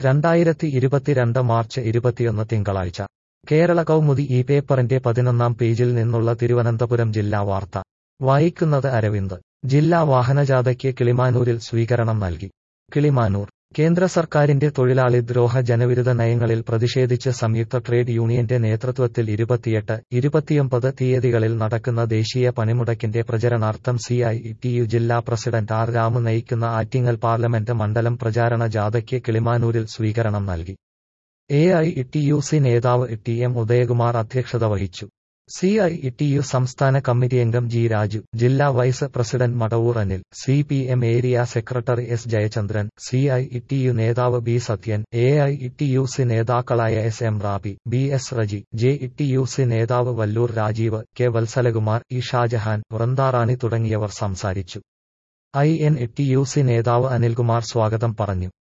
രണ്ടായിരത്തി ഇരുപത്തിരണ്ട് മാർച്ച് ഇരുപത്തിയൊന്ന് തിങ്കളാഴ്ച കേരള കൗമുദി ഈ പേപ്പറിന്റെ പതിനൊന്നാം പേജിൽ നിന്നുള്ള തിരുവനന്തപുരം ജില്ലാ വാർത്ത വായിക്കുന്നത് അരവിന്ദ് ജില്ലാ വാഹനജാഥയ്ക്ക് കിളിമാനൂരിൽ സ്വീകരണം നൽകി കിളിമാനൂർ കേന്ദ്ര സർക്കാരിന്റെ തൊഴിലാളി ദ്രോഹ ജനവിരുദ്ധ നയങ്ങളിൽ പ്രതിഷേധിച്ച് സംയുക്ത ട്രേഡ് യൂണിയന്റെ നേതൃത്വത്തിൽ ഇരുപത്തിയെട്ട് ഇരുപത്തിയൊമ്പത് തീയതികളിൽ നടക്കുന്ന ദേശീയ പണിമുടക്കിന്റെ പ്രചരണാർത്ഥം സി ഐ ടി യു ജില്ലാ പ്രസിഡന്റ് ആർ രാമു നയിക്കുന്ന ആറ്റിങ്ങൽ പാർലമെന്റ് മണ്ഡലം പ്രചാരണ ജാഥയ്ക്ക് കിളിമാനൂരിൽ സ്വീകരണം നൽകി A I T U C നേതാവ് ടി എം ഉദയകുമാർ അധ്യക്ഷത വഹിച്ചു സി ഐ ടി യു സംസ്ഥാന കമ്മിറ്റി അംഗം ജി രാജു ജില്ലാ vice president Madavoor Anil C P M area secretary S Jayachandran C I T U നേതാവ് B Sathyan A I T U C നേതാക്കളായ S M Rabi B S Reji J T U C നേതാവ് Vallur Rajeev K Vatsalakumar E Shajahan Vrindarani തുടങ്ങിയവർ സംസാരിച്ചു I N T U C നേതാവ് അനിൽകുമാർ സ്വാഗതം പറഞ്ഞു